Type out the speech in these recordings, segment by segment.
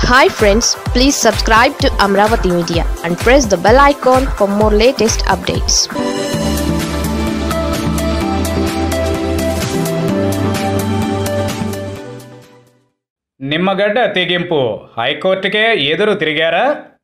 hi friends please subscribe to Amaravati media and press the bell icon for more latest updates Nimmagadda తెగింపు హైకోర్టుకే ఎదురు తిరిగారా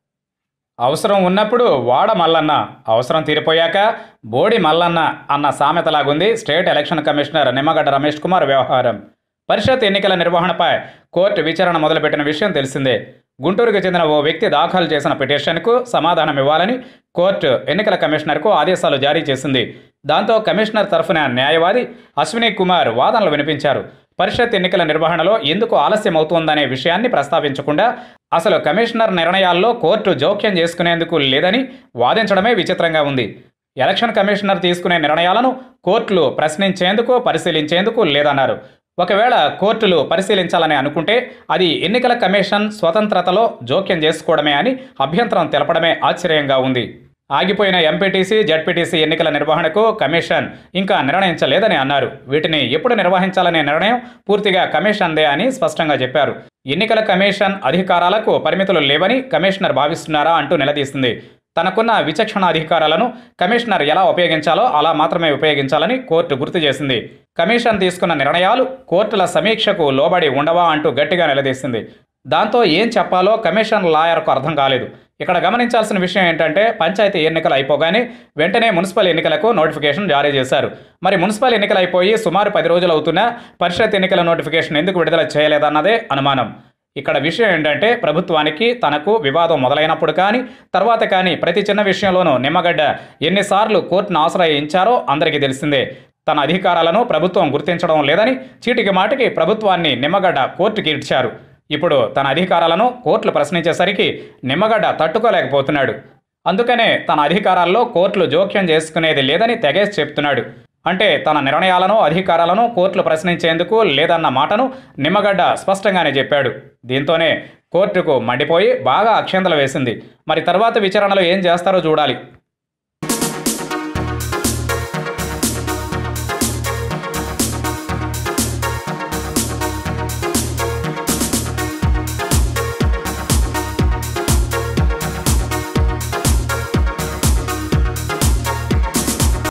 అవసరం ఉన్నప్పుడు వాడ మల్లన్న అవసరం తీరిపోయాక బోడి మల్లన్న అన్న సామెతలాగుంది state election commissioner Nimmagadda Ramesh Kumar వ్యవహారం పరిషత్ ఎన్నికల నిర్వహణపై కోర్టు విచారణ మొదలుపెట్టిన విషయం తెలిసిందే గుంటూరుకు చెందిన ఓ వ్యక్తి దాఖలు చేసిన పిటిషన్కు సమాధానం ఇవ్వాలని కోర్టు ఎన్నికల కమిషనర్కు ఆదేశాలు జారీ చేసింది దాంతో కమిషనర్ తరఫున న్యాయవాది అశ్విని కుమార్ వాదనలు వినిపించారు పరిషత్ ఎన్నికల నిర్వహణలో ఎందుకు ఆలస్యం అవుతోందనే విషయాన్ని ప్రస్తావించకుండా అసలు కమిషనర్ నిర్ణయాల్లో కోర్టు జోక్యం చేసుకునేందుకు లేదని వాదించడమే విచిత్రంగా ఉంది ఎలక్షన్ కమిషనర్ తీసుకునే నిర్ణయాలను కోర్టులు ప్రశ్నించేందుకు పరిశీలించేందుకు లేదన్నారు ఒకవేళ కోర్టులు పరిశీలించాలని అనుకుంటే అది ఎన్నికల కమిషన్ స్వతంత్రతలో జోక్యం చేసుకోవడమే అని అభ్యంతరం తెలపడమే ఆశ్చర్యంగా ఉంది ఆగిపోయిన ఎంపీటీసీ జడ్పీటీసీ ఎన్నికల నిర్వహణకు కమిషన్ ఇంకా నిర్ణయించలేదని అన్నారు వీటిని ఎప్పుడు నిర్వహించాలనే నిర్ణయం పూర్తిగా కమిషన్దే అని స్పష్టంగా చెప్పారు ఎన్నికల కమిషన్ అధికారాలకు పరిమితులు లేవని కమిషనర్ భావిస్తున్నారా అంటూ నిలదీసింది తనకున్న విచక్షణ అధికారాలను కమిషనర్ ఎలా ఉపయోగించాలో అలా మాత్రమే ఉపయోగించాలని కోర్టు గుర్తు చేసింది కమిషన్ తీసుకున్న నిర్ణయాలు కోర్టుల సమీక్షకు లోబడి ఉండవా అంటూ గట్టిగా నిలదీసింది దాంతో ఏం చెప్పాలో కమిషన్ లాయర్కు అర్థం కాలేదు ఇక్కడ గమనించాల్సిన విషయం ఏంటంటే పంచాయతీ ఎన్నికలు అయిపోగానే వెంటనే మున్సిపల్ ఎన్నికలకు నోటిఫికేషన్ జారీ చేశారు మరి మున్సిపల్ ఎన్నికలు అయిపోయి సుమారు పది రోజులు అవుతున్నా పరిషత్ ఎన్నికల నోటిఫికేషన్ ఎందుకు విడుదల చేయలేదన్నదే అనుమానం ఇక్కడ విషయం ఏంటంటే ప్రభుత్వానికి తనకు వివాదం మొదలైనప్పుడు కానీ తర్వాత కానీ ప్రతి చిన్న విషయంలోనూ నిమ్మగడ్డ ఎన్నిసార్లు కోర్టును ఆశ్రయించారో అందరికీ తెలిసిందే తన అధికారాలను ప్రభుత్వం గుర్తించడం లేదని చీటికి మాటికి ప్రభుత్వాన్ని నిమ్మగడ్డ కోర్టుకి ఇచ్చారు ఇప్పుడు తన అధికారాలను కోర్టులు ప్రశ్నించేసరికి నిమ్మగడ్డ తట్టుకోలేకపోతున్నాడు అందుకనే తన అధికారాల్లో కోర్టులు జోక్యం చేసుకునేది లేదని తెగేసి చెప్తున్నాడు అంటే తన నిర్ణయాలను అధికారాలను కోర్టులు ప్రశ్నించేందుకు లేదన్న మాటను నిమ్మగడ్డ స్పష్టంగానే చెప్పాడు దీంతోనే కోర్టుకు మండిపోయి బాగా అక్షంతలు వేసింది మరి తర్వాత విచారణలో ఏం చేస్తారో చూడాలి